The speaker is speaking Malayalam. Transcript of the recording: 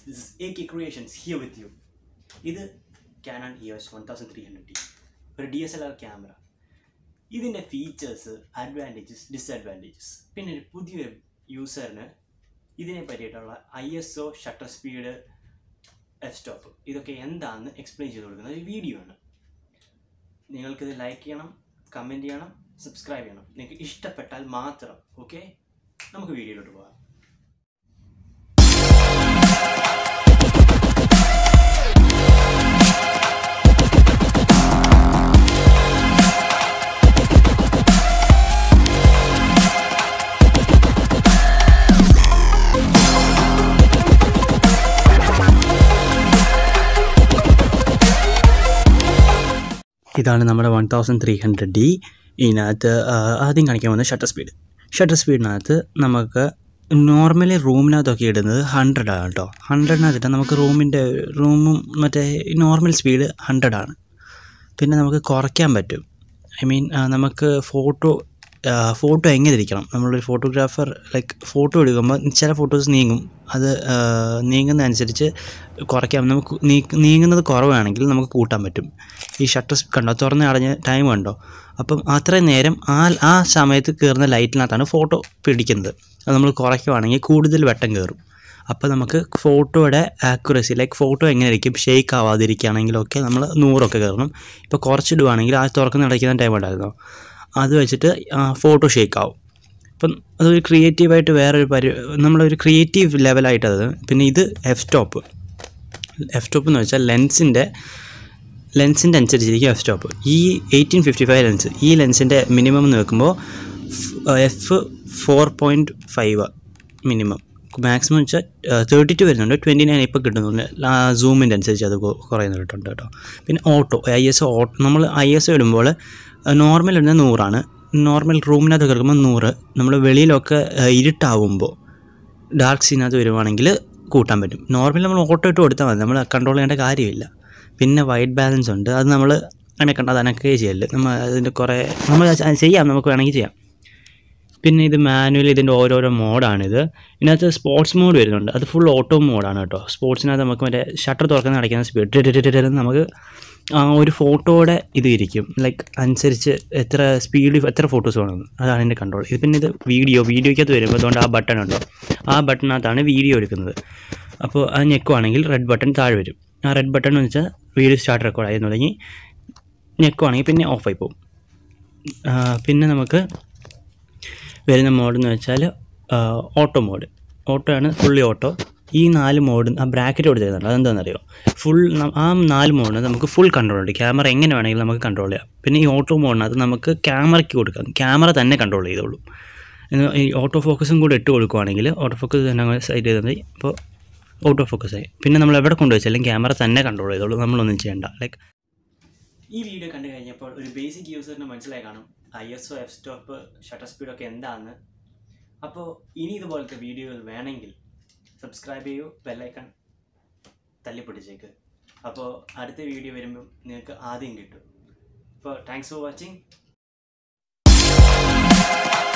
this is A K creations here with you ഇത് Canon E S one thousand three hundred T ഒരു D S L R camera ഇതിൻ്റെ ഫീച്ചേഴ്സ് അഡ്വാൻറ്റേജസ് ഡിസഡ്വാൻറ്റേജസ് പിന്നെ ഒരു പുതിയൊരു യൂസറിന് ഇതിനെ പറ്റിയിട്ടുള്ള I S O shutter speed F stop ഇതൊക്കെ എന്താണെന്ന് എക്സ്പ്ലെയിൻ ചെയ്ത് കൊടുക്കുന്ന ഒരു വീഡിയോ ആണ് നിങ്ങൾക്കിത് ലൈക്ക് ചെയ്യണം കമൻറ്റ് ചെയ്യണം സബ്സ്ക്രൈബ് ചെയ്യണം നിങ്ങൾക്ക് ഇഷ്ടപ്പെട്ടാൽ മാത്രം ഓക്കെ നമുക്ക് വീഡിയോയിലോട്ട് പോകാം ഇതാണ് നമ്മുടെ one thousand three hundred D ഇതിനകത്ത് ആ, ആദ്യം കാണിക്കാൻ പോകുന്നത് ഷട്ടർ സ്പീഡ് ഷട്ടർ സ്പീഡിനകത്ത് നമുക്ക് നോർമലി റൂമിനകത്തൊക്കെ ഇടുന്നത് ഹൺഡ്രഡ് ആണ് കേട്ടോ ഹൺഡ്രഡിനകത്തിട്ട് നമുക്ക് റൂമിൻ്റെ റൂമും മറ്റേ നോർമൽ സ്പീഡ് ഹൺഡ്രഡ് ആണ് പിന്നെ നമുക്ക് കുറയ്ക്കാൻ പറ്റും ഐ മീൻ നമുക്ക് ഫോട്ടോ ഫോട്ടോ എങ്ങനെ ഇരിക്കണം നമ്മളൊരു ഫോട്ടോഗ്രാഫർ ലൈക്ക് ഫോട്ടോ എടുക്കുമ്പോൾ ചില ഫോട്ടോസ് നീങ്ങും അത് ആ, നീങ്ങുന്നതനുസരിച്ച് കുറയ്ക്കാം നമുക്ക് നീ- നീങ്ങുന്നത് കുറവാണെങ്കിൽ നമുക്ക് കൂട്ടാൻ പറ്റും ഈ ഷട്ടർ കണ്ടോ തുറന്ന് അടഞ്ഞ ടൈം കണ്ടോ അപ്പം അത്രയും നേരം ആ ആ സമയത്ത് കയറുന്ന ലൈറ്റിനകത്താണ് ഫോട്ടോ പിടിക്കുന്നത് അത് നമ്മൾ കുറയ്ക്കുവാണെങ്കിൽ കൂടുതൽ വെട്ടം കയറും അപ്പോൾ നമുക്ക് ഫോട്ടോയുടെ ആക്യുറസി ലൈക്ക് ഫോട്ടോ എങ്ങനെ ഇരിക്കും ഷെയ്ക്ക് ആവാതിരിക്കുകയാണെങ്കിലൊക്കെ നമ്മൾ നൂറൊക്കെ കയറണം ഇപ്പോൾ കുറച്ചിടുവാണെങ്കിൽ ആ തുറക്കുന്ന അടയ്ക്കുന്ന ടൈം ഉണ്ടായിരുന്നോ അത് വെച്ചിട്ട് ഫോട്ടോ ഷേക്ക് ആവും അപ്പം അതൊരു ക്രിയേറ്റീവായിട്ട് വേറൊരു പരി നമ്മളൊരു ക്രിയേറ്റീവ് ലെവലായിട്ടത് പിന്നെ ഇത് എഫ് സ്റ്റോപ്പ് എഫ് സ്റ്റോപ്പ് എന്ന് വെച്ചാൽ ലെൻസിൻ്റെ ലെൻസിൻ്റെ അനുസരിച്ചിരിക്കും എഫ് സ്റ്റോപ്പ് ഈ എയ്റ്റീൻ ഫിഫ്റ്റി ഫൈവ് ലെൻസ് ഈ ലെൻസിൻ്റെ മിനിമം എന്ന് വെക്കുമ്പോൾ F four point five minimum maximum വെച്ചാൽ തേർട്ടി ടു വരുന്നുണ്ട് ട്വൻറ്റി നയൻ ഇപ്പോൾ കിട്ടുന്നുണ്ട് സൂമിൻ്റെ അനുസരിച്ച് അത് കൊ- കുറയുന്നുണ്ട് കേട്ടോ പിന്നെ ഓട്ടോ ഐ എസ് ഓട്ടോ നമ്മൾ ഐ എസ് ഇടുമ്പോൾ നോർമൽ ഇടുന്നത് നൂറാണ് നോർമൽ റൂമിനകത്ത് കിടക്കുമ്പോൾ നൂറ് നമ്മൾ വെളിയിലൊക്കെ ആ, ഇരുട്ടാവുമ്പോൾ ഡാർക്ക് സീനകത്ത് വരുവാണെങ്കിൽ കൂട്ടാൻ പറ്റും നോർമൽ നമ്മൾ ഓട്ടോ ഇട്ട് കൊടുത്താൽ മതി നമ്മൾ കൺട്രോൾ ചെയ്യേണ്ട കാര്യമില്ല പിന്നെ വൈറ്റ് ബാലൻസ് ഉണ്ട് അത് നമ്മൾ അനക്കണ്ട അത് അനക്കുകയേ ചെയ്യല്ലേ നമ്മൾ അതിൻ്റെ കുറേ നമ്മൾ അത് ചെയ്യാം നമുക്ക് വേണമെങ്കിൽ ചെയ്യാം പിന്നെ ഇത് മാനുവൽ ഇതിൻ്റെ ഓരോരോ മോഡാണിത് ഇതിനകത്ത് സ്പോർട്സ് മോഡ് വരുന്നുണ്ട് അത് ഫുൾ ഓട്ടോ മോഡാണ് കേട്ടോ സ്പോർട്സിനകത്ത് നമുക്ക് മറ്റേ ഷട്ടർ തുറക്കുന്ന അടയ്ക്കുന്ന സ്പീഡ് നമുക്ക് ആ ഒരു ഫോട്ടോയുടെ ഇത് ഇരിക്കും ലൈക്ക് അനുസരിച്ച് എത്ര സ്പീഡ് എത്ര ഫോട്ടോസ് വേണമെന്ന് അതാണ് എൻ്റെ കൺട്രോൾ ഇത് പിന്നെ ഇത് വീഡിയോ വീഡിയോയ്ക്കകത്ത് വരുമ്പോൾ അതുകൊണ്ട് ആ ബട്ടൺ ഉണ്ടോ ആ ബട്ടണിനകത്താണ് വീഡിയോ എടുക്കുന്നത് അപ്പോൾ അത് ഞെക്കുവാണെങ്കിൽ റെഡ് ബട്ടൺ താഴെ വരും ആ റെഡ് ബട്ടൺ എന്ന് വെച്ചാൽ വീഡിയോ സ്റ്റാർട്ട് റെക്കോർഡ് ആയി തുടങ്ങി ഞെക്കുവാണെങ്കിൽ പിന്നെ ഓഫായി പോകും ആ, പിന്നെ നമുക്ക് വരുന്ന മോഡ് എന്ന് വെച്ചാൽ ഓട്ടോ മോഡ് ഓട്ടോ ആണ് ഫുള്ളി ഓട്ടോ ഈ നാല് മോഡ് ആ ബ്രാക്കറ്റ് കൊടുത്ത് തരുന്നുണ്ട് അതെന്താണെന്നറിയോ ഫുൾ ആ നാല് മോഡിന് നമുക്ക് ഫുൾ കൺട്രോൾ ഉണ്ട് ക്യാമറ എങ്ങനെ വേണമെങ്കിലും നമുക്ക് കൺട്രോൾ ചെയ്യാം പിന്നെ ഈ ഓട്ടോ മോഡിനകത്ത് നമുക്ക് ക്യാമറയ്ക്ക് കൊടുക്കാം ക്യാമറ തന്നെ കൺട്രോൾ ചെയ്തോളും എന്ന് ഈ ഓട്ടോ ഫോക്കസും കൂടെ ഇട്ട് കൊടുക്കുവാണെങ്കിൽ ഓട്ടോ ഫോക്കസ് തന്നെ സൈഡ് ചെയ്താൽ മതി അപ്പോൾ ഓട്ടോ ഫോക്കസ് ആയി പിന്നെ നമ്മൾ എവിടെ കൊണ്ടുവച്ചാലും ക്യാമറ തന്നെ കൺട്രോൾ ചെയ്തോളൂ നമ്മളൊന്നും ചെയ്യണ്ട ലൈക്ക് ഈ വീഡിയോ കണ്ടു കഴിഞ്ഞപ്പോൾ ഒരു ബേസിക് യൂസറിന് മനസ്സിലായി കാണും I S O F stop shutter സ്പീഡൊക്കെ എന്താണെന്ന് അപ്പോൾ ഇനി ഇതുപോലത്തെ വീഡിയോകൾ വേണമെങ്കിൽ സബ്സ്ക്രൈബ് ചെയ്യൂ ബെല്ലൈക്കൺ തല്ലിപ്പൊട്ടിച്ചേക്ക് അപ്പോൾ അടുത്ത വീഡിയോ വരുമ്പോൾ നിങ്ങൾക്ക് ആദ്യം കിട്ടും അപ്പോൾ താങ്ക്സ് ഫോർ വാച്ചിങ്